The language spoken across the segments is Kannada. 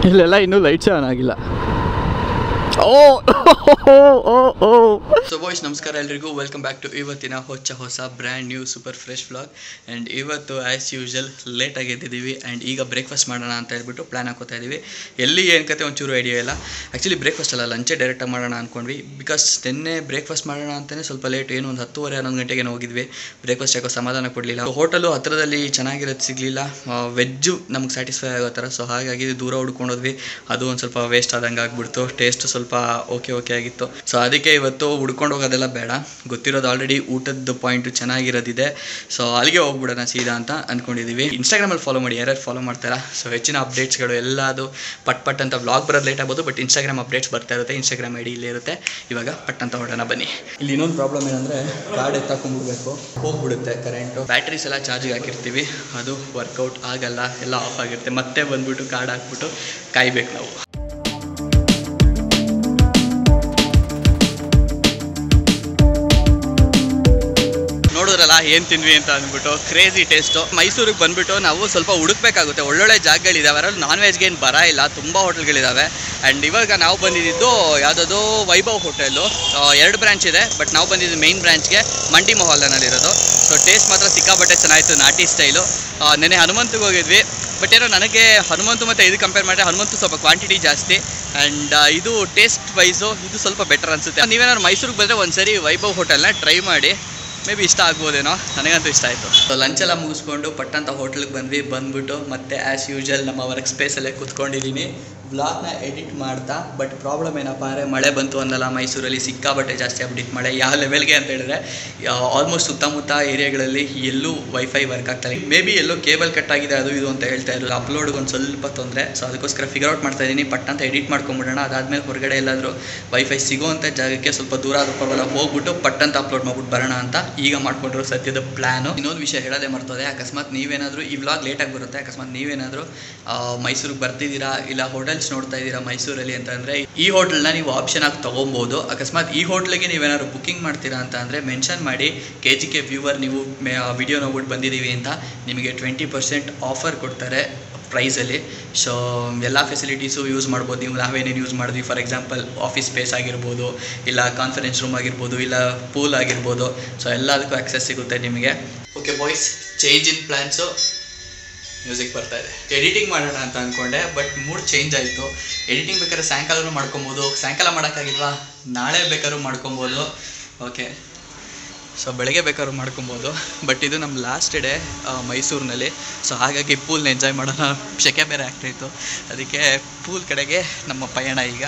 ಇಲ್ಲೆಲ್ಲ ಇನ್ನೂ ಲೈಟ್ಸೇ ಆನ್ ಆಗಿಲ್ಲ ಓ ಓ ಓ ಸೊ ಬಾಯ್ಸ್ ನಮಸ್ಕಾರ ಎಲ್ರಿಗೂ ವೆಲ್ಕಮ್ ಬ್ಯಾಕ್ ಟು ಇವತ್ತಿನ ಹೊಚ್ಚ ಹೊಸ brand new super fresh vlog and ಇವತ್ತು ಆ್ಯಸ್ ಯೂಶಲ್ ಲೇಟಾಗಿ ಎದ್ದಿದ್ದೀವಿ ಆ್ಯಂಡ್ ಈಗ ಬ್ರೇಕ್ಫಾಸ್ಟ್ ಮಾಡೋಣ ಅಂತ ಹೇಳ್ಬಿಟ್ಟು ಪ್ಲ್ಯಾನ್ ಹಾಕೋತಾ ಇದ್ದೀವಿ ಎಲ್ಲಿ ಏನು ಕತೆ ಒಂಚೂರು ಐಡಿಯಾ ಇಲ್ಲ ಆ್ಯಕ್ಚುಲಿ ಬ್ರೇಕ್ಫಾಸ್ಟ್ ಅಲ್ಲ ಲಂಚೇ ಡೈರೆಕ್ಟಾಗಿ ಮಾಡೋಣ ಅಂದ್ಕೊಂಡ್ವಿ ಬಿಕಾಸ್ ನಿನ್ನೆ ಬ್ರೇಕ್ಫಾಸ್ಟ್ ಮಾಡೋಣ ಅಂತಲೇ ಸ್ವಲ್ಪ ಲೇಟ್ ಏನು ಒಂದು ಹತ್ತುವರೆ ಹನ್ನೊಂದು ಗಂಟೆಗೆ ಹೋಗಿದ್ವಿ ಬ್ರೇಕ್ಫಾಸ್ಟ್ ಯಾಕೋ ಸಮಾಧಾನ ಕೊಡಲಿಲ್ಲ ಹೋಟೆಲು ಹತ್ರದಲ್ಲಿ ಚೆನ್ನಾಗಿರೋದು ಸಿಗಲಿಲ್ಲ ವೆಜ್ಜು ನಮ್ಗೆ ಸ್ಯಾಟಿಸ್ಫೈ ಆಗೋ ಥರ ಸೊ ಹಾಗಾಗಿ ದೂರ ಹುಡ್ಕೊಂಡೋದ್ವಿ ಅದು ಒಂದು ಸ್ವಲ್ಪ ವೇಸ್ಟ್ ಆದಂಗೆ ಆಗ್ಬಿಡ್ತು ಟೇಸ್ಟ್ ಸ್ವಲ್ಪ ಓಕೆ ಓಕೆ ಆಗಿತ್ತು ಸೊ ಅದಕ್ಕೆ ಇವತ್ತು ಹುಡ್ಕೊಂಡು ಹೋಗೋದೆಲ್ಲ ಬೇಡ ಗೊತ್ತಿರೋದು ಆಲ್ರೆಡಿ ಊಟದ ಪಾಯಿಂಟ್ ಚೆನ್ನಾಗಿರೋದಿದೆ ಸೊ ಅಲ್ಲಿಗೆ ಹೋಗ್ಬಿಡೋಣ ಸೀದಾ ಅಂತ ಅಂದ್ಕೊಂಡಿದ್ದೀವಿ ಇನ್ಸ್ಟಾಗ್ರಾಮಲ್ಲಿ ಫಾಲೋ ಮಾಡಿ ಯಾರ್ಯಾರು ಫಾಲೋ ಮಾಡ್ತಾರಾ ಸೊ ಹೆಚ್ಚಿನ ಅಪ್ಡೇಟ್ಸ್ಗಳು ಎಲ್ಲ ಅದು ಪಟ್ ಪಟ್ ಅಂತ ವ್ಲಾಗ್ ಬರೋದು ಲೇಟ್ ಆಗ್ಬೋದು ಬಟ್ ಇನ್ಸ್ಟಾಗ್ರಾಮ್ ಅಪ್ಡೇಟ್ಸ್ ಬರ್ತಾ ಇರುತ್ತೆ ಇನ್ಸ್ಟಾಗ್ರಾಮ್ ಐ ಡಿ ಇಲ್ಲೇ ಇರುತ್ತೆ ಇವಾಗ ಪಟ್ ಅಂತ ಹೊಡೋಣ ಬನ್ನಿ ಇಲ್ಲಿ ಇನ್ನೊಂದು ಪ್ರಾಬ್ಲಮ್ ಏನಂದರೆ ಕಾರ್ಡ್ ಎತ್ತಾಕೊಂಡ್ಬಿಡ್ಬೇಕು ಹೋಗ್ಬಿಡುತ್ತೆ ಕರೆಂಟು ಬ್ಯಾಟ್ರೀಸ್ ಎಲ್ಲ ಚಾರ್ಜಿಗೆ ಹಾಕಿರ್ತೀವಿ ಅದು ವರ್ಕೌಟ್ ಆಗಲ್ಲ ಎಲ್ಲ ಆಫ್ ಆಗಿರುತ್ತೆ ಮತ್ತೆ ಬಂದ್ಬಿಟ್ಟು ಕಾರ್ಡ್ ಹಾಕ್ಬಿಟ್ಟು ಕಾಯ್ಬೇಕು ನಾವು ನೋಡಿದ್ರಲ್ಲ ಏನು ತಿಂದ್ವಿ ಅಂತ ಅಂದ್ಬಿಟ್ಟು ಕ್ರೇಜಿ ಟೇಸ್ಟು ಮೈಸೂರಿಗೆ ಬಂದ್ಬಿಟ್ಟು ನಾವು ಸ್ವಲ್ಪ ಹುಡುಕ್ಬೇಕಾಗುತ್ತೆ ಒಳ್ಳೊಳ್ಳೆ ಜಾಗಗಳಿದ್ದಾವೆ ಅದರಲ್ಲಿ ನಾನ್ ವೆಜ್ಗೆ ಏನು ಬರ ಇಲ್ಲ ತುಂಬ ಹೋಟೆಲ್ಗಳಿದ್ದಾವೆ ಆ್ಯಂಡ್ ಇವಾಗ ನಾವು ಬಂದಿದ್ದು ಯಾವುದಾದ್ರು ವೈಭವ್ ಹೋಟೆಲು ಎರಡು ಬ್ರಾಂಚ್ ಇದೆ ಬಟ್ ನಾವು ಬಂದಿದ್ದು ಮೇನ್ ಬ್ರಾಂಚ್ಗೆ ಮಂಡಿ ಮೊಹಲ್ನಲ್ಲಿರೋದು ಸೊ ಟೇಸ್ಟ್ ಮಾತ್ರ ಸಿಕ್ಕಾಪಟ್ಟೆ ಚೆನ್ನಾಗಿತ್ತು ನಾಟಿ ಸ್ಟೈಲು ನೆನೆ ಹನುಮಂತಿಗೆ ಹೋಗಿದ್ವಿ ಬಟ್ ಏನೋ ನನಗೆ ಹನುಮಂತು ಮತ್ತು ಇದು ಕಂಪೇರ್ ಮಾಡಿದ್ರೆ ಹನುಮಂತು ಸ್ವಲ್ಪ ಕ್ವಾಂಟಿಟಿ ಜಾಸ್ತಿ ಆ್ಯಂಡ್ ಇದು ಟೇಸ್ಟ್ ವೈಸು ಇದು ಸ್ವಲ್ಪ ಬೆಟರ್ ಅನಿಸುತ್ತೆ ನೀವೇನಾದ್ರು ಮೈಸೂರಿಗೆ ಬಂದರೆ ಒಂದ್ಸರಿ ವೈಭವ್ ಹೋಟೆಲ್ನ ಟ್ರೈ ಮಾಡಿ ಮೇ ಬಿ ಇಷ್ಟ ಆಗ್ಬೋದೇನೋ ನನಗಂತೂ ಇಷ್ಟ ಆಯಿತು ಸೊ ಲಂಚ್ ಎಲ್ಲ ಮುಗಿಸ್ಕೊಂಡು ಪಟ್ಟಂತ ಹೋಟ್ಲಿಗೆ ಬಂದ್ವಿ ಬಂದ್ಬಿಟ್ಟು ಮತ್ತೆ ಆ್ಯಸ್ ಯೂಶಲ್ ನಮ್ಮ ವರ್ಕ್ ಸ್ಪೇಸಲ್ಲೇ ಕೂತ್ಕೊಂಡಿದ್ದೀನಿ ವ್ಲಾಗ್ನ ಎಡಿಟ್ ಮಾಡ್ತಾ ಬಟ್ ಪ್ರಾಬ್ಲಮ್ ಏನಪ್ಪ ಅಂದರೆ ಮಳೆ ಬಂತು ಅಂದಲ್ಲ ಮೈಸೂರಲ್ಲಿ ಸಿಕ್ಕಾಬಟ್ಟೆ ಜಾಸ್ತಿ ಆಗ್ಬಿಟ್ಟಿತ್ತು ಮಳೆ ಯಾವ ಲೆವೆಲ್ಗೆ ಅಂತ ಹೇಳಿದ್ರೆ ಆಲ್ಮೋಸ್ಟ್ ಸುತ್ತಮುತ್ತ ಏರಿಯಾಗಳಲ್ಲಿ ಎಲ್ಲೂ ವೈಫೈ ವರ್ಕ್ ಆಗ್ತಾ ಇಲ್ಲ ಮೇ ಬಿ ಎಲ್ಲೋ ಕೇಬಲ್ ಕಟ್ ಆಗಿದೆ ಅದು ಇದು ಅಂತ ಹೇಳ್ತಾ ಇರೋದು ಅಪ್ಲೋಡ್ಗೆ ಒಂದು ಸ್ವಲ್ಪ ತೊಂದರೆ ಸೊ ಅದಕ್ಕೋಸ್ಕರ ಫಿಗರ್ ಔಟ್ ಮಾಡ್ತಾ ಇದ್ದೀನಿ ಪಟ್ ಅಂತ ಎಡಿಟ್ ಮಾಡ್ಕೊಂಬಿಡೋಣ ಅದಾದಮೇಲೆ ಹೊರಗಡೆ ಎಲ್ಲಾದರೂ ವೈಫೈ ಸಿಗೋವಂಥ ಜಾಗಕ್ಕೆ ಸ್ವಲ್ಪ ದೂರ ಆದರೂ ಪರವಾಗಿಲ್ಲ ಹೋಗ್ಬಿಟ್ಟು ಪಟ್ ಅಂತ ಅಪ್ಲೋಡ್ ಮಾಡ್ಬಿಟ್ಟು ಬರೋಣ ಅಂತ ಈಗ ಮಾಡ್ಕೊಂಡಿರೋ ಸದ್ಯದ ಪ್ಲ್ಯಾನು ಇನ್ನೊಂದು ವಿಷಯ ಹೇಳೋದೇ ಮರ್ತದೆ ಅಕಸ್ಮಾತ್ ನೀವೇನಾದರೂ ಈ ವ್ಲಾಗ್ ಲೇಟಾಗಿ ಬರುತ್ತೆ ಅಕಸ್ಮಾತ್ ನೀವೇನಾದರೂ ಮೈಸೂರಿಗೆ ಬರ್ತಿದ್ದೀರಾ ಇಲ್ಲ ಹೋಟೆಲ್ಸ್ ನೋಡ್ತಾ ಇದ್ದೀರಾ ಮೈಸೂರಲ್ಲಿ ಅಂತ ಅಂದರೆ ಈ ಹೋಟೆಲ್ನ ನೀವು ಆಪ್ಷನ್ ಆಗಿ ತೊಗೊಬೋದು ಅಕಸ್ಮಾತ್ ಈ ಹೋಟ್ಲಿಗೆ ನೀವೇನಾದ್ರು ಬುಕ್ಕಿಂಗ್ ಮಾಡ್ತೀರಾ ಅಂತ ಅಂದರೆ ಮೆನ್ಷನ್ ಮಾಡಿ ಕೆ ಜಿ ಕೆ ವ್ಯೂವರ್ ನೀವು ವಿಡಿಯೋ ನೋಡ್ಬಿಟ್ಟು ಬಂದಿದ್ದೀವಿ ಅಂತ ನಿಮಗೆ ಟ್ವೆಂಟಿ ಪರ್ಸೆಂಟ್ ಆಫರ್ ಕೊಡ್ತಾರೆ ಪ್ರೈಸಲ್ಲಿ ಸೊ ಎಲ್ಲ ಫೆಸಿಲಿಟೀಸು ಯೂಸ್ ಮಾಡ್ಬೋದು ನೀವು ನಾವೇನೇನು ಯೂಸ್ ಮಾಡಿದ್ವಿ ಫಾರ್ ಎಕ್ಸಾಂಪಲ್ ಆಫೀಸ್ ಸ್ಪೇಸ್ ಆಗಿರ್ಬೋದು ಇಲ್ಲ ಕಾನ್ಫರೆನ್ಸ್ ರೂಮ್ ಆಗಿರ್ಬೋದು ಇಲ್ಲ ಪೂಲ್ ಆಗಿರ್ಬೋದು ಸೊ ಎಲ್ಲದಕ್ಕೂ ಆಕ್ಸೆಸ್ ಸಿಗುತ್ತೆ ನಿಮಗೆ okay boys change in plans music ಬರ್ತಾ ಇದೆ ಎಡಿಟಿಂಗ್ ಮಾಡೋಣ ಅಂತ ಅಂದ್ಕೊಂಡೆ ಬಟ್ ಮೂಡ್ ಚೇಂಜ್ ಆಯಿತು ಎಡಿಟಿಂಗ್ ಬೇಕಾದ್ರೆ ಸಾಯಂಕಾಲನೂ ಮಾಡ್ಕೊಬೋದು ಸಾಯಂಕಾಲ ಮಾಡೋಕ್ಕಾಗಿಲ್ವಾ ನಾಳೆ ಬೇಕಾದ್ರೂ ಮಾಡ್ಕೊಬೋದು ಓಕೆ ಸೊ ಬೆಳಗ್ಗೆ ಬೇಕಾದ್ರೂ ಮಾಡ್ಕೊಬೋದು ಬಟ್ ಇದು ನಮ್ಮ ಲಾಸ್ಟ್ ಡೇ ಮೈಸೂರಿನಲ್ಲಿ ಸೊ ಹಾಗಾಗಿ ಪೂಲ್ನ ಎಂಜಾಯ್ ಮಾಡೋಣ ಶೆಕೆ ಬೇರೆ ಆಗ್ತಾಯಿತ್ತು ಅದಕ್ಕೆ ಪೂಲ್ ಕಡೆಗೆ ನಮ್ಮ ಪಯಣ ಈಗ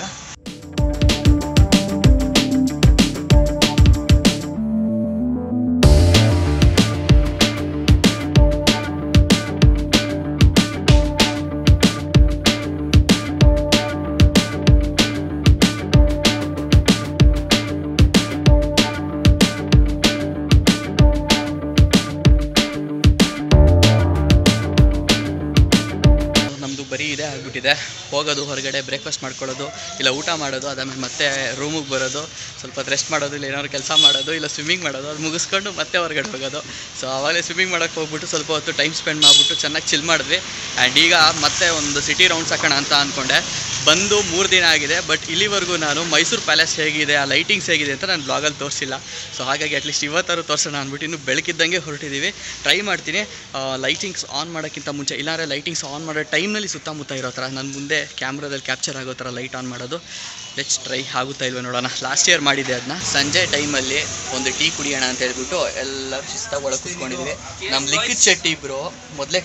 ನಮ್ಮದು ಬರೀ ಇದೇ ಆಗ್ಬಿಟ್ಟಿದೆ ಹೋಗೋದು ಹೊರಗಡೆ ಬ್ರೇಕ್ಫಾಸ್ಟ್ ಮಾಡ್ಕೊಳ್ಳೋದು ಇಲ್ಲ ಊಟ ಮಾಡೋದು ಅದಾದ್ಮೇಲೆ ಮತ್ತೆ ರೂಮಿಗೆ ಬರೋದು ಸ್ವಲ್ಪ ರೆಸ್ಟ್ ಮಾಡೋದು ಇಲ್ಲ ಏನಾದ್ರು ಕೆಲಸ ಮಾಡೋದು ಇಲ್ಲ ಸ್ವಿಮ್ಮಿಂಗ್ ಮಾಡೋದು ಅದು ಮುಗಿಸ್ಕೊಂಡು ಮತ್ತೆ ಹೊರಗಡೆ ಹೋಗೋದು ಸೊ ಆವಾಗಲೇ ಸ್ವಿಮ್ಮಿಂಗ್ ಮಾಡೋಕ್ಕೆ ಹೋಗ್ಬಿಟ್ಟು ಸ್ವಲ್ಪ ಹೊತ್ತು ಟೈಮ್ ಸ್ಪೆಂಡ್ ಮಾಡಿಬಿಟ್ಟು ಚೆನ್ನಾಗಿ ಚಿಲ್ ಮಾಡಿದ್ವಿ ಆ್ಯಂಡ್ ಈಗ ಮತ್ತೆ ಒಂದು ಸಿಟಿ ರೌಂಡ್ಸ್ ಹಾಕೋಣ ಅಂತ ಅಂದ್ಕೊಂಡೆ ಬಂದು ಮೂರು ದಿನ ಆಗಿದೆ ಬಟ್ ಇಲ್ಲಿವರೆಗೂ ನಾನು ಮೈಸೂರು ಪ್ಯಾಲೇಸ್ ಹೇಗಿದೆ ಆ ಲೈಟಿಂಗ್ಸ್ ಹೇಗಿದೆ ಅಂತ ನಾನು ಬ್ಲಾಗಲ್ಲಿ ತೋರಿಸಿಲ್ಲ ಸೊ ಹಾಗಾಗಿ ಅಟ್ಲೀಸ್ಟ್ ಇವತ್ತಾರು ತೋರಿಸೋಣ ಅಂದ್ಬಿಟ್ಟು ಇನ್ನು ಬೆಳಕಿದ್ದಂಗೆ ಹೊರಟಿದ್ದೀವಿ ಟ್ರೈ ಮಾಡ್ತೀನಿ ಲೈಟಿಂಗ್ಸ್ ಆನ್ ಮಾಡೋಕ್ಕಿಂತ ಮುಂಚೆ ಇಲ್ಲಾಂದರೆ ಲೈಟಿಂಗ್ಸ್ ಆನ್ ಮಾಡೋ ಟೈಮ್ನಲ್ಲಿ ಸುತ್ತಮುತ್ತ ಇರೋ ಥರ ನನ್ನ ಮುಂದೆ ಕ್ಯಾಮ್ರಾದಲ್ಲಿ ಕ್ಯಾಪ್ಚರ್ ಆಗೋ ಥರ ಲೈಟ್ ಆನ್ ಮಾಡೋದು ಲೆಟ್ಸ್ ಟ್ರೈ ಆಗುತ್ತಾ ಇಲ್ವ ನೋಡೋಣ ಲಾಸ್ಟ್ ಇಯರ್ ಮಾಡಿದ್ದೆ ಅದನ್ನ ಸಂಜೆ ಟೈಮಲ್ಲಿ ಒಂದು ಟೀ ಕುಡಿಯೋಣ ಅಂತ ಹೇಳ್ಬಿಟ್ಟು ಎಲ್ಲರೂ ಶಿಸ್ತಾಗಿ ಒಳಗೆ ಕೂತ್ಕೊಂಡಿದ್ವಿ ನಮ್ಮ ಲಿಕ್ವಿಡ್ ಶೆಟ್ಟಿ ಇಬ್ಬರು ಮೊದಲೇ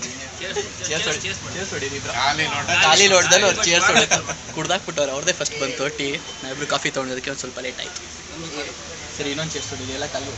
ಖಾಲಿ ನೋಡ್ದಲ್ಲಿ ಅವ್ರು ಚೇರ್ಸ್ ಹೊಡೆದು ಕುಡ್ದಾಕ್ಬಿಟ್ಟವ್ರು ಅವ್ರದ್ದೇ ಫಸ್ಟ್ ಬಂತು ಟೀ ನಾವಿಬ್ರು ಕಾಫಿ ತೊಗೊಂಡೋದಕ್ಕೆ ಒಂದು ಸ್ವಲ್ಪ ಲೇಟ್ ಆಯಿತು ಸರಿ ಇನ್ನೊಂದು ಚೇರ್ಸ್ ಹೊಡಿದ್ವಿ ಎಲ್ಲ ಖಾಲಿ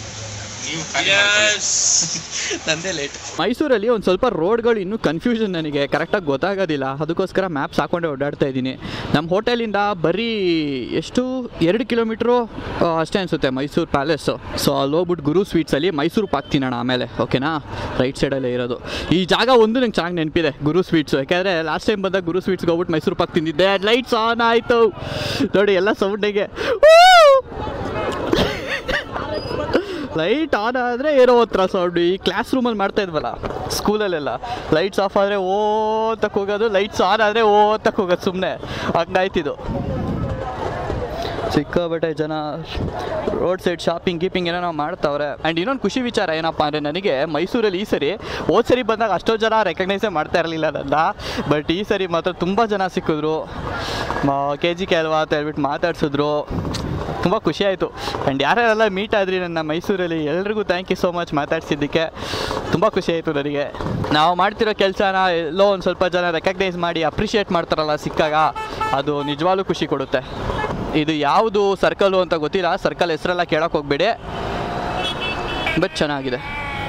ನಂದೇ ಲೇಟ್ ಮೈಸೂರಲ್ಲಿ ಒಂದು ಸ್ವಲ್ಪ ರೋಡ್ಗಳು ಇನ್ನೂ ಕನ್ಫ್ಯೂಷನ್ ನನಗೆ ಕರೆಕ್ಟಾಗಿ ಗೊತ್ತಾಗೋದಿಲ್ಲ ಅದಕ್ಕೋಸ್ಕರ ಮ್ಯಾಪ್ಸ್ ಹಾಕೊಂಡೆ ಓಡಾಡ್ತಾ ಇದ್ದೀನಿ ನಮ್ಮ ಹೋಟೆಲಿಂದ ಬರೀ ಎಷ್ಟು ಎರಡು ಕಿಲೋಮೀಟ್ರು ಅಷ್ಟೇ ಅನಿಸುತ್ತೆ ಮೈಸೂರು ಪ್ಯಾಲೇಸು ಸೊ ಅಲ್ಲಿ ಹೋಗ್ಬಿಟ್ಟು ಗುರು ಸ್ವೀಟ್ಸಲ್ಲಿ ಮೈಸೂರು ಪಾಕ್ ತಿನ್ನೋಣ ಆಮೇಲೆ ಓಕೆನಾ ರೈಟ್ ಸೈಡಲ್ಲೇ ಇರೋದು ಈ ಜಾಗ ಒಂದು ನಂಗೆ ಚೆನ್ನಾಗಿ ನೆನಪಿದೆ ಗುರು ಸ್ವೀಟ್ಸು ಯಾಕೆಂದರೆ ಲಾಸ್ಟ್ ಟೈಮ್ ಬಂದಾಗ ಗುರು ಸ್ವೀಟ್ಸ್ಗೆ ಹೋಗ್ಬಿಟ್ಟು ಮೈಸೂರು ಪಾಕ್ ತಿಂದಿದ್ದೆ ಲೈಟ್ಸ್ ಆನ್ ಆಯಿತು ನೋಡಿ ಎಲ್ಲ ಸೌಂಡಿಗೆ ಲೈಟ್ ಆನ್ ಆದರೆ ಏನೋ ಒಂಥರ ಸೌಂಡ್ ಈ ಕ್ಲಾಸ್ ರೂಮಲ್ಲಿ ಮಾಡ್ತಾ ಇದ್ವಲ್ಲ ಸ್ಕೂಲಲ್ಲೆಲ್ಲ ಲೈಟ್ಸ್ ಆಫ್ ಆದರೆ ಓ ತಕ್ಕ ಹೋಗೋದು ಲೈಟ್ಸ್ ಆನ್ ಆದರೆ ಓ ತಕ್ಕ ಹೋಗೋದು ಸುಮ್ಮನೆ ಹಂಗಾಯ್ತಿದ್ದು ಸಿಕ್ಕಾಬಟ್ಟೆ ಜನ ರೋಡ್ ಸೈಡ್ ಶಾಪಿಂಗ್ ಗೀಪಿಂಗ್ ಏನೋ ಮಾಡ್ತಾವ್ರೆ ಆ್ಯಂಡ್ ಇನ್ನೊಂದು ಖುಷಿ ವಿಚಾರ ಏನಪ್ಪ ಅಂದರೆ ನನಗೆ ಮೈಸೂರಲ್ಲಿ ಈ ಸರಿ ಹೋದ ಸರಿ ಬಂದಾಗ ಅಷ್ಟೋ ಜನ ರೆಕಗ್ನೈಸೇ ಮಾಡ್ತಾ ಇರಲಿಲ್ಲ ನನ್ನ ಬಟ್ ಈ ಸರಿ ಮಾತ್ರ ತುಂಬ ಜನ ಸಿಕ್ಕಿದ್ರು ಕೆ ಜಿ ಕೆ ಅಲ್ವಾ ಅಂತ ಹೇಳ್ಬಿಟ್ಟು ಮಾತಾಡ್ಸಿದ್ರು ತುಂಬ ಖುಷಿ ಆಯಿತು ಆ್ಯಂಡ್ ಯಾರ್ಯಾರೆಲ್ಲ ಮೀಟ್ ಆದ್ರಿ ನನ್ನ ಮೈಸೂರಲ್ಲಿ ಎಲ್ರಿಗೂ ಥ್ಯಾಂಕ್ ಯು ಸೋ ಮಚ್ ಮಾತಾಡ್ಸಿದ್ದಕ್ಕೆ ತುಂಬ ಖುಷಿ ಆಯಿತು ನನಗೆ ನಾವು ಮಾಡ್ತಿರೋ ಕೆಲಸನ ಎಲ್ಲೋ ಒಂದು ಸ್ವಲ್ಪ ಜನ ರೆಕಗ್ನೈಸ್ ಮಾಡಿ ಅಪ್ರಿಷಿಯೇಟ್ ಮಾಡ್ತಾರಲ್ಲ ಸಿಕ್ಕಾಗ ಅದು ನಿಜವಾಗ್ಲೂ ಖುಷಿ ಕೊಡುತ್ತೆ ಇದು ಯಾವುದು ಸರ್ಕಲು ಅಂತ ಗೊತ್ತಿಲ್ಲ ಸರ್ಕಲ್ ಹೆಸರೆಲ್ಲ ಕೇಳೋಕೆ ಹೋಗ್ಬೇಡಿ ಬಟ್ ಚೆನ್ನಾಗಿದೆ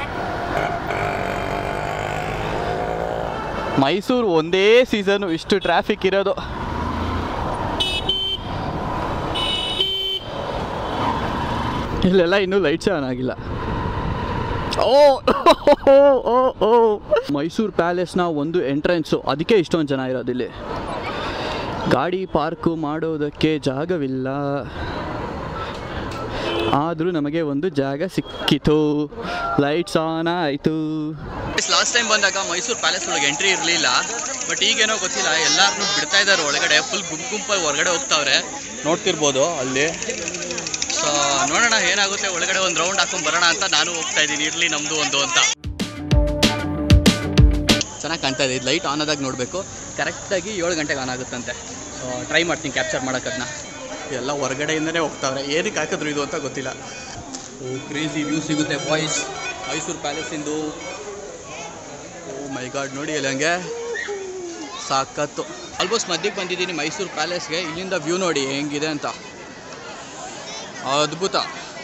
ಮೈಸೂರು ಒಂದೇ ಸೀಸನು ಇಷ್ಟು ಟ್ರಾಫಿಕ್ ಇರೋದು ಇಲ್ಲೆಲ್ಲ ಇನ್ನೂ ಲೈಟ್ಸ್ ಆನ್ ಆಗಿಲ್ಲ ಓ ಓ ಓ ಮೈಸೂರು ಪ್ಯಾಲೇಸ್ನ ಒಂದು ಎಂಟ್ರೆನ್ಸು ಅದಕ್ಕೆ ಇಷ್ಟೊಂದು ಜನ ಇರೋದಿಲ್ಲಿ ಗಾಡಿ ಪಾರ್ಕು ಮಾಡೋದಕ್ಕೆ ಜಾಗವಿಲ್ಲ ಆದರೂ ನಮಗೆ ಒಂದು ಜಾಗ ಸಿಕ್ಕಿತು ಲೈಟ್ಸ್ ಆನ್ ಆಯಿತು ಲಾಸ್ಟ್ ಟೈಮ್ ಬಂದಾಗ ಮೈಸೂರು ಪ್ಯಾಲೇಸ್ ಒಳಗೆ ಎಂಟ್ರಿ ಇರಲಿಲ್ಲ ಬಟ್ ಈಗೇನೋ ಗೊತ್ತಿಲ್ಲ ಎಲ್ಲಾರನ್ನೂ ಬಿಡ್ತಾ ಇದ್ದಾರೆ ಒಳಗಡೆ ಫುಲ್ ಗುಂಪು ಗುಂಪಾಗಿ ಹೊರಗಡೆ ಹೋಗ್ತಾವ್ರೆ ನೋಡ್ತಿರ್ಬೋದು ಅಲ್ಲಿ ಸೊ ನೋಡೋಣ ಏನಾಗುತ್ತೆ ಒಳಗಡೆ ಒಂದು ರೌಂಡ್ ಹಾಕೊಂಡ್ ಬರೋಣ ಅಂತ ನಾನು ಹೋಗ್ತಾ ಇದ್ದೀನಿ ಇರ್ಲಿ ನಮ್ದು ಒಂದು ಅಂತ ಚೆನ್ನಾಗಿ ಕಾಣ್ತಾ ಇದೆ ಇದು ಲೈಟ್ ಆನ್ ಆದಾಗ ನೋಡಬೇಕು ಕರೆಕ್ಟಾಗಿ ಏಳು ಗಂಟೆಗೆ ಆನ್ ಆಗುತ್ತಂತೆ ಸೊ ಟ್ರೈ ಮಾಡ್ತೀನಿ ಕ್ಯಾಪ್ಚರ್ ಮಾಡೋಕ್ಕದನ್ನ ಎಲ್ಲ ಹೊರಗಡೆಯಿಂದನೇ ಹೋಗ್ತಾವ್ರೆ ಏನಕ್ಕೆ ಹಾಕಿದ್ರು ಇದು ಅಂತ ಗೊತ್ತಿಲ್ಲ ಓ ಕ್ರೇಜಿ ವ್ಯೂ ಸಿಗುತ್ತೆ ಬಾಯ್ಸ್ ಮೈಸೂರು ಪ್ಯಾಲೇಸಿಂದು ಓ ಮೈ ಗಾಡ್ ನೋಡಿ ಅಲ್ಲಿ ಹಂಗೆ ಸಾಕತ್ತು ಆಲ್ಮೋಸ್ಟ್ ಮಧ್ಯಕ್ಕೆ ಬಂದಿದ್ದೀನಿ ಮೈಸೂರು ಪ್ಯಾಲೇಸ್ಗೆ ಇಲ್ಲಿಂದ ವ್ಯೂ ನೋಡಿ ಹೆಂಗಿದೆ ಅಂತ ಅದ್ಭುತ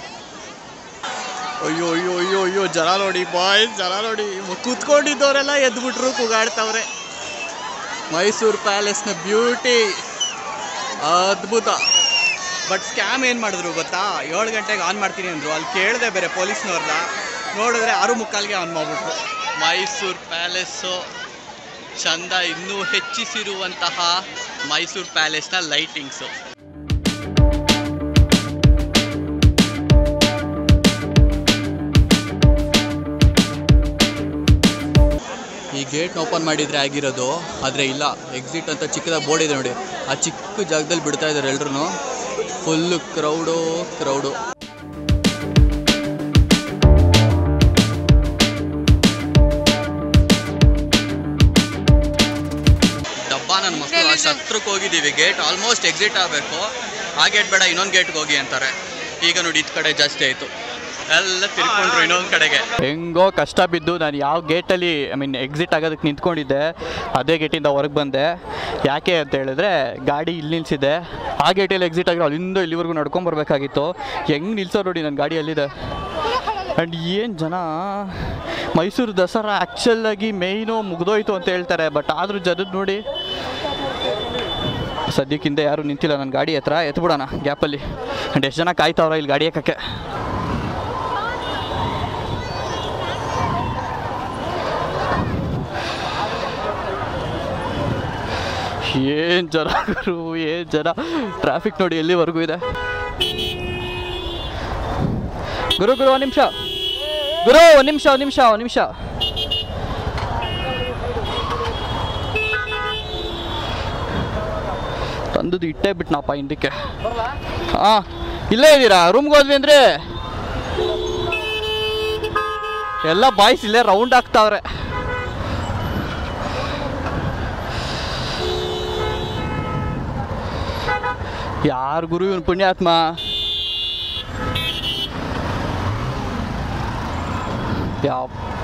ಅಯ್ಯೋ ಅಯ್ಯೋ ಅಯ್ಯೋ ಅಯ್ಯೋ ಜನ ನೋಡಿ ಬಾಯ್ಸ್ ಜನ ನೋಡಿ ಕೂತ್ಕೊಂಡಿದ್ದವರೆಲ್ಲ ಎದ್ಬಿಟ್ರು ಕೂಗಾಡ್ತಾವ್ರೆ ಮೈಸೂರು ಪ್ಯಾಲೇಸ್ನ ಬ್ಯೂಟಿ ಅದ್ಭುತ ಬಟ್ ಸ್ಕ್ಯಾಮ್ ಏನು ಮಾಡಿದ್ರು ಗೊತ್ತಾ ಏಳು ಗಂಟೆಗೆ ಆನ್ ಮಾಡ್ತೀನಿ ಅಂದರು ಅಲ್ಲಿ ಕೇಳಿದೆ ಬೇರೆ ಪೊಲೀಸ್ನವ್ರನ್ನ ನೋಡಿದ್ರೆ ಆರು ಮುಕ್ಕಾಲ್ಗೆ ಆನ್ ಮಾಡಿಬಿಟ್ರು ಮೈಸೂರು ಪ್ಯಾಲೇಸು ಚಂದ ಇನ್ನೂ ಹೆಚ್ಚಿಸಿರುವಂತಹ ಮೈಸೂರು ಪ್ಯಾಲೇಸ್ನ ಲೈಟಿಂಗ್ಸು ಈ ಗೇಟ್ ಓಪನ್ ಮಾಡಿದರೆ ಆಗಿರೋದು ಆದರೆ ಇಲ್ಲ ಎಕ್ಸಿಟ್ ಅಂತ ಚಿಕ್ಕದಾಗಿ ಬೋರ್ಡ್ ಇದೆ ನೋಡಿ ಆ ಚಿಕ್ಕ ಜಾಗದಲ್ಲಿ ಬಿಡ್ತಾ ಇದ್ದಾರೆ ಎಲ್ರು ಫುಲ್ಲು ಕ್ರೌಡು ಕ್ರೌಡು ಡಬ್ಬ ನನ್ನ ಮಕ್ಕಳು ಅಷ್ಟು ಹತ್ರಕ್ಕೆ ಹೋಗಿದ್ದೀವಿ ಗೇಟ್ ಆಲ್ಮೋಸ್ಟ್ ಎಕ್ಸಿಟ್ ಆಗಬೇಕು ಆ ಗೇಟ್ ಬೇಡ ಇನ್ನೊಂದು ಗೇಟ್ಗೆ ಹೋಗಿ ಅಂತಾರೆ ಈಗ ನೋಡಿ ಇದು ಕಡೆ ಜಾಸ್ತಿ ಆಯಿತು ಎಲ್ಲ ತಿರ್ಕೊಂಡ್ರು ಇನ್ನೊಂದು ಕಡೆಗೆ ಹೆಂಗೋ ಕಷ್ಟ ಬಿದ್ದು ನಾನು ಯಾವ ಗೇಟಲ್ಲಿ ಐ ಮೀನ್ ಎಕ್ಸಿಟ್ ಆಗೋದಕ್ಕೆ ನಿಂತ್ಕೊಂಡಿದ್ದೆ ಅದೇ ಗೇಟಿಂದ ಹೊರಗೆ ಬಂದೆ ಯಾಕೆ ಅಂತ ಹೇಳಿದ್ರೆ ಗಾಡಿ ಇಲ್ಲಿ ನಿಲ್ಸಿದೆ ಆ ಗೇಟಲ್ಲಿ ಎಕ್ಸಿಟ್ ಆಗಿರೋ ಅಲ್ಲಿಂದ ಇಲ್ಲಿವರೆಗೂ ನಡ್ಕೊಂಬರ್ಬೇಕಾಗಿತ್ತು ಹೆಂಗೆ ನಿಲ್ಸೋ ನೋಡಿ ನನ್ನ ಗಾಡಿ ಅಲ್ಲಿದೆ ಆ್ಯಂಡ್ ಏನು ಜನ ಮೈಸೂರು ದಸರಾ ಆ್ಯಕ್ಚುಲಾಗಿ ಮೇಯ್ನು ಮುಗ್ದೋಯ್ತು ಅಂತ ಹೇಳ್ತಾರೆ ಬಟ್ ಆದರೂ ಜನದ ನೋಡಿ ಸದ್ಯಕ್ಕಿಂತ ಯಾರು ನಿಂತಿಲ್ಲ ನನ್ನ ಗಾಡಿ ಹತ್ರ ಎತ್ಬಿಡೋಣ ಗ್ಯಾಪಲ್ಲಿ ಆ್ಯಂಡ್ ಎಷ್ಟು ಜನ ಕಾಯ್ತಾವ್ರ ಇಲ್ಲಿ ಗಾಡಿ ಹಾಕಕ್ಕೆ ಏನು ಜನ ಗುರು ಏನು ಜನ ಟ್ರಾಫಿಕ್ ನೋಡಿ ಎಲ್ಲಿವರೆಗೂ ಇದೆ ಗುರು ಗುರು ಒಂದು ನಿಮಿಷ ಗುರು ಒಂದು ನಿಮಿಷ ಒಂದು ನಿಮಿಷ ಒಂದು ನಿಮಿಷ ತಂದದ್ದು ಇಟ್ಟೇ ಬಿಟ್ನಪ್ಪ ಹಿಂದಕ್ಕೆ ಹಾಂ ಇಲ್ಲೇ ಇದ್ದೀರಾ ರೂಮ್ಗೆ ಹೋದ್ವಿ ಅಂದ್ರೆ ಎಲ್ಲ ಬಾಯ್ಸ್ ಇಲ್ಲೇ ರೌಂಡ್ ಆಗ್ತಾವ್ರೆ ಯಾರು ಗುರು ಇವನು ಪುಣ್ಯಾತ್ಮ ಯಾವ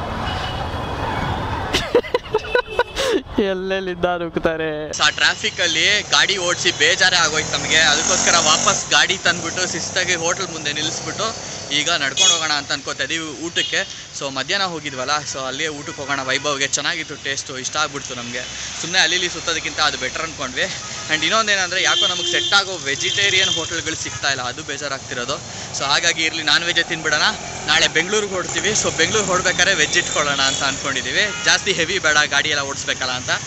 ಎಲ್ಲೆಲ್ಲಿಂದ ನುಗ್ತಾರೆ ಆ ಟ್ರಾಫಿಕ್ ಅಲ್ಲಿ ಗಾಡಿ ಓಡಿಸಿ ಬೇಜಾರೇ ಆಗೋಯ್ತು ನಮಗೆ ಅದಕ್ಕೋಸ್ಕರ ವಾಪಸ್ ಗಾಡಿ ತಂದ್ಬಿಟ್ಟು ಶಿಸ್ತಾಗಿ ಹೋಟೆಲ್ ಮುಂದೆ ನಿಲ್ಲಿಸ್ಬಿಟ್ಟು ಈಗ ನಡ್ಕೊಂಡು ಹೋಗೋಣ ಅಂತ ಅನ್ಕೋತಾ ಇದೀವಿ ಊಟಕ್ಕೆ ಸೊ ಮಧ್ಯಾಹ್ನ ಹೋಗಿದ್ವಲ್ಲ ಸೊ ಅಲ್ಲಿಗೆ ಊಟಕ್ಕೆ ಹೋಗೋಣ ವೈಭವ್ಗೆ ಚೆನ್ನಾಗಿತ್ತು ಟೇಸ್ಟು ಇಷ್ಟ ಆಗ್ಬಿಡ್ತು ನಮಗೆ ಸುಮ್ಮನೆ ಅಲ್ಲಿ ಇಲ್ಲಿ ಸುತ್ತೋದಕ್ಕಿಂತ ಅದು ಬೆಟರ್ ಅಂದ್ಕೊಂಡ್ವಿ ಆ್ಯಂಡ್ ಇನ್ನೊಂದೇನಂದರೆ ಯಾಕೋ ನಮಗೆ ಸೆಟ್ ಆಗೋ ವೆಜಿಟೇರಿಯನ್ ಹೋಟೆಲ್ಗಳು ಸಿಗ್ತಾ ಇಲ್ಲ ಅದು ಬೇಜಾರಾಗ್ತಿರೋದು ಸೊ ಹಾಗಾಗಿ ಇರಲಿ ನಾನ್ ವೆಜ್ ತಿನ್ಬಿಡೋಣ ನಾಳೆ ಬೆಂಗಳೂರಿಗೆ ಹೊಡ್ತೀವಿ ಸೊ ಬೆಂಗಳೂರು ಹೊಡ್ಬೇಕಾದ್ರೆ ವೆಜ್ ಇಟ್ಕೊಳ್ಳೋಣ ಅಂತ ಅಂದ್ಕೊಂಡಿದ್ದೀವಿ ಜಾಸ್ತಿ ಹೆವಿ ಬೇಡ ಗಾಡಿ ಎಲ್ಲ ಓಡಿಸ್ಬೇಕಲ್ಲ ಅಂತ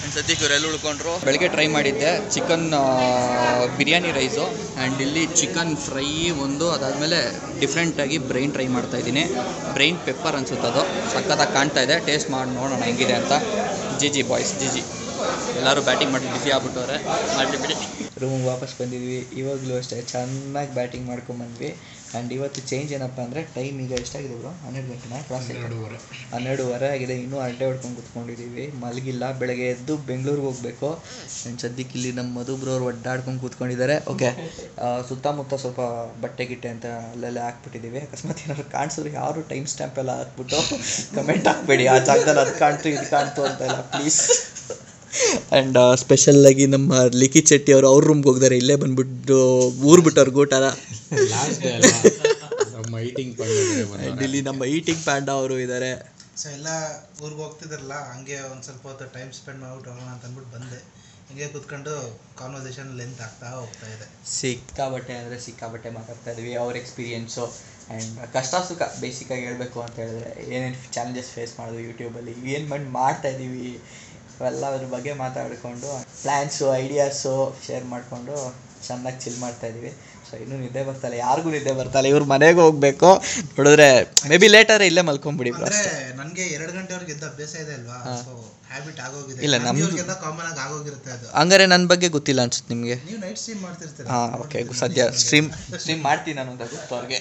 ಸದ್ಯಕ್ಕೆ ಇವರೆಲ್ಲ ಉಳ್ಕೊಂಡ್ರು ಬೆಳಗ್ಗೆ ಟ್ರೈ ಮಾಡಿದ್ದೆ ಚಿಕನ್ ಬಿರಿಯಾನಿ ರೈಸು ಆ್ಯಂಡ್ ಇಲ್ಲಿ ಚಿಕನ್ ಫ್ರೈ ಒಂದು ಅದಾದಮೇಲೆ ಡಿಫ್ರೆಂಟಾಗಿ ಬ್ರೈನ್ ಟ್ರೈ ಮಾಡ್ತಾ ಇದ್ದೀನಿ ಬ್ರೈನ್ ಪೆಪ್ಪರ್ ಅನ್ಸುತ್ತೆ ಅದು ಸಖತ್ತಾಗಿ ಕಾಣ್ತಾ ಇದೆ ಟೇಸ್ಟ್ ಮಾಡಿ ನೋಡೋಣ ಹೆಂಗಿದೆ ಅಂತ G G boys G G ಎಲ್ಲರೂ ಬ್ಯಾಟಿಂಗ್ ಮಾಡಿ ಬಿಸಿ ಆಗ್ಬಿಟ್ಟವ್ರೆ ಮಾಡಲಿ ಬಿಡಿ ರೂಮಿಗೆ ವಾಪಸ್ ಬಂದಿದ್ವಿ ಇವಾಗಲೂ ಅಷ್ಟೇ ಚೆನ್ನಾಗಿ ಬ್ಯಾಟಿಂಗ್ ಮಾಡ್ಕೊಂಬಂದ್ವಿ ಆ್ಯಂಡ್ ಇವತ್ತು ಚೇಂಜ್ ಏನಪ್ಪ ಅಂದರೆ ಟೈಮ್ ಈಗ ಎಷ್ಟಾಗಿದೆ ಬ್ರೋ ಹನ್ನೆರಡು ಗಂಟೆನಾ ಕ್ರಾಸ್ ಹನ್ನೆರಡುವರೆ ಆಗಿದೆ ಇನ್ನೂ ಅಡ್ಡೆ ಹೊಡ್ಕೊಂಡು ಕೂತ್ಕೊಂಡಿದ್ದೀವಿ ಮಲಗಿಲ್ಲ ಬೆಳಗ್ಗೆ ಎದ್ದು ಬೆಂಗಳೂರಿಗೆ ಹೋಗಬೇಕು ಆ್ಯಂಡ್ ಸದ್ಯಕ್ಕೆ ಇಲ್ಲಿ ನಮ್ಮ ಮಧುಬ್ರವ್ರು ಒಡ್ಡಾಡ್ಕೊಂಡು ಕೂತ್ಕೊಂಡಿದ್ದಾರೆ ಓಕೆ ಸುತ್ತಮುತ್ತ ಸ್ವಲ್ಪ ಬಟ್ಟೆ ಗಿಟ್ಟೆ ಅಂತ ಅಲ್ಲೆಲ್ಲ ಹಾಕ್ಬಿಟ್ಟಿದ್ದೀವಿ ಅಕಸ್ಮಾತ್ ಏನಾದ್ರು ಕಾಣಿಸಿದ್ರೆ ಯಾರು ಟೈಮ್ ಸ್ಟ್ಯಾಂಪ್ ಎಲ್ಲ ಹಾಕ್ಬಿಟ್ಟು ಕಮೆಂಟ್ ಹಾಕ್ಬೇಡಿ ಆ ಜಾಗದಲ್ಲಿ ಅದು ಕಾಣ್ತು ಇದು ಕಾಣ್ತು ಅಂತ ಎಲ್ಲ ಪ್ಲೀಸ್ ಆ್ಯಂಡ್ ಸ್ಪೆಷಲ್ಲಾಗಿ ನಮ್ಮ ಲಿಖಿತ್ ಶೆಟ್ಟಿ ಅವರು ಅವ್ರ ರೂಮ್ಗೆ ಹೋಗಿದ್ದಾರೆ ಇಲ್ಲೇ ಬಂದ್ಬಿಟ್ಟು ಊರು ಬಿಟ್ಟವ್ರು ಗೋಟಾರ ಲಾಸ್ಟ್ ಡೇ ಅಲ್ವಾ ನಮ್ಮ ಐಟಿಂಗ್ ಆ್ಯಂಡ್ ಇಲ್ಲಿ ನಮ್ಮ ಈಟಿಂಗ್ ಪ್ಯಾಂಡ ಅವರು ಇದ್ದಾರೆ ಸೊ ಎಲ್ಲ ಊರಿಗೆ ಹೋಗ್ತಿದ್ರಲ್ಲ ಹಂಗೆ ಒಂದು ಸ್ವಲ್ಪ ಹೊತ್ತು ಟೈಮ್ ಸ್ಪೆಂಡ್ ಮಾಡ್ಬಿಟ್ಟು ಹೋಗೋಣ ಅಂತ ಅಂದ್ಬಿಟ್ಟು ಬಂದೆ ಹಿಂಗೆ ಕುತ್ಕೊಂಡು ಕಾನ್ವರ್ಸೇಷನ್ ಲೆಂತ್ ಆಗ್ತಾ ಹೋಗ್ತಾ ಇದೆ ಸಿಕ್ಕಾಬಟ್ಟೆ ಅಂದರೆ ಸಿಕ್ಕಾಬಟ್ಟೆ ಮಾತಾಡ್ತಾ ಇದ್ವಿ ಅವ್ರ ಎಕ್ಸ್ಪೀರಿಯೆನ್ಸು ಆ್ಯಂಡ್ ಕಷ್ಟ ಸುಖ ಬೇಸಿಕಾಗಿ ಹೇಳಬೇಕು ಅಂತ ಹೇಳಿದ್ರೆ ಏನೇನು ಚಾಲೆಂಜಸ್ ಫೇಸ್ ಮಾಡಿದ್ವಿ ಯೂಟ್ಯೂಬಲ್ಲಿ ಏನು ಮಾಡಿ ಮಾಡ್ತಾ ಇದ್ದೀವಿ ಅವೆಲ್ಲ ಅದ್ರ ಬಗ್ಗೆ ಮಾತಾಡಿಕೊಂಡು ಪ್ಲ್ಯಾನ್ಸು ಐಡಿಯಾಸು ಶೇರ್ ಮಾಡಿಕೊಂಡು ಚೆನ್ನಾಗಿ ಚಿಲ್ ಮಾಡ್ತಾ ಇದ್ದೀವಿ ಸೊ ಇನ್ನೂ ನಿದ್ದೆ ಬರ್ತಾಯಿಲ್ಲ ಯಾರಿಗೂ ನಿದ್ದೆ ಬರ್ತಾಯಿಲ್ಲ ಇವ್ರ ಮನೆಗೆ ಹೋಗಬೇಕು ನೋಡಿದ್ರೆ ಮೇ ಬಿ ಲೇಟರ್ ಇಲ್ಲೇ ಮಲ್ಕೊಂಬಿಡಿ bro ಅಂದ್ರೆ ಅಷ್ಟೇ ನನಗೆ ಎರಡು ಗಂಟೆವರೆಗೆ ಎದ್ದ ಅಭ್ಯಾಸ ಇದೆ ಅಲ್ವಾ ಸೊ ಹ್ಯಾಬಿಟ್ ಆಗೋಗಿದೆ ಇಲ್ಲ, ನಮ್ದು- ನಮ್ಗೆಲ್ಲ ಕಾಮನ್ ಆಗಿ ಆಗೋಗಿರುತ್ತೆ ಅದು ಹಂಗಾರೆ ನನ್ನ ಬಗ್ಗೆ ಗೊತ್ತಿಲ್ಲ ಅನ್ಸುತ್ತೆ ನಿಮಗೆ ನೀವು ನೈಟ್ ಸ್ಟ್ರೀಮ್ ಮಾಡ್ತಿರ್ತೀರ ಹಾಂ ಓಕೆ ಸದ್ಯ ಸ್ಟ್ರೀಮ್ ಸ್ಟ್ರೀಮ್ ಮಾಡ್ತೀನಿ ನಾನು ಅಂತ ಗೊತ್ತು ಅವ್ರಿಗೆ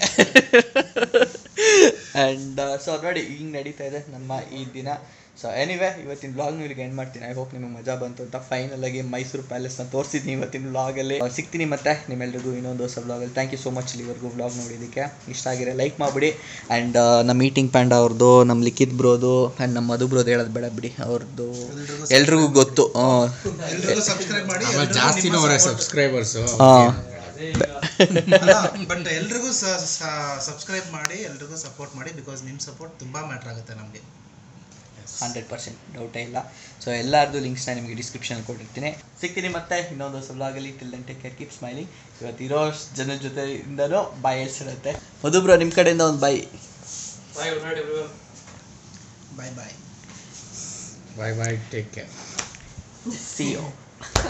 ಆ್ಯಂಡ್ ಸೊ ನೋಡಿ ಹಿಂಗೆ ನಡೀತಾ ಇದೆ ನಮ್ಮ ಈ ದಿನ ಸೊ ಎನಿವೆ ಇವತ್ತಿನ ಬ್ಲಾಗ್ ಇಲ್ಲಿಗೆ ಎಂಡ್ ಮಾಡ್ತೀನಿ ಐ ಹೋಪ್ ನಿಮಗೆ ಮಜಾ ಬಂತು ಅಂತ ಫೈನಲ್ ಆಗಿ ಮೈಸೂರು ಪ್ಯಾಲೇಸ್ನ ತೋರಿಸಿದ್ದೀನಿ ಇವತ್ತಿನ ಬ್ಲಾಗಲ್ಲಿ ಸಿಗ್ತೀನಿ ಮತ್ತೆ ನಿಮ್ಮೆಲ್ರಿಗೂ ಇನ್ನೊಂದು ಹೊಸ ಬ್ಲಾಗಲ್ಲಿ ಥ್ಯಾಂಕ್ ಯು ಸೋ ಮಚ್ ಇಲ್ಲಿವರೆಗೂ ಬ್ಲಾಗ್ ನೋಡಿದ್ದಕ್ಕೆ ಇಷ್ಟ ಆಗಿರೋ ಲೈಕ್ ಮಾಡಿಬಿಡಿ ಆ್ಯಂಡ್ ನಮ್ಮ ಮೀಟಿಂಗ್ ಪ್ಯಾಂಡ್ ಅವ್ರದ್ದು ನಮ್ಮ ಲಿಖಿತ್ ಬ್ರೋದು ಆ್ಯಂಡ್ ನಮ್ಮ ಮಧು ಬ್ರೋದು ಹೇಳೋದು ಬೇಡ ಬಿಡಿ ಅವ್ರದ್ದು ಎಲ್ರಿಗೂ ಗೊತ್ತು ಹಾಂ ಎಲ್ರಿಗೂ ಸಬ್ಸ್ಕ್ರೈಬ್ ಮಾಡಿ ಆಮೇಲೆ ಜಾಸ್ತಿನೂ ಅವರೇ ಸಬ್ಸ್ಕ್ರೈಬರ್ಸು ಹಾಂ ಬಟ್ ಎಲ್ರಿಗೂ ಸಬ್ಸ್ಕ್ರೈಬ್ ಮಾಡಿ ಎಲ್ರಿಗೂ ಸಪೋರ್ಟ್ ಮಾಡಿ ಬಿಕಾಸ್ ನಿಮ್ಮ ಸಪೋರ್ಟ್ ತುಂಬಾ ಮ್ಯಾಟ್ರ್ ಆಗುತ್ತೆ ನಮಗೆ ಹಂಡ್ರೆಡ್ ಪರ್ಸೆಂಟ್ ಡೌಟೇ ಇಲ್ಲ ಸೊ ಎಲ್ಲರದ್ದು ಲಿಂಕ್ಸ್ನ ನಿಮಗೆ ಡಿಸ್ಕ್ರಿಪ್ಷನ್ ಕೊಟ್ಟಿರ್ತೀನಿ ಸಿಗ್ತೀನಿ ಮತ್ತೆ ಇನ್ನೊಂದು ಹೊಸ ಬ್ಲಾಗಲ್ಲಿ till then take care keep smiling ಇವತ್ತು ಇರೋ ಜನದ ಜೊತೆಯಿಂದನೂ ಬಾಯ್ ಹೇಳ್ಸಿರುತ್ತೆ ಮಧುಬ್ರ ನಿಮ್ಮ ಕಡೆಯಿಂದ ಒಂದು bye bye bye bye bye take care see you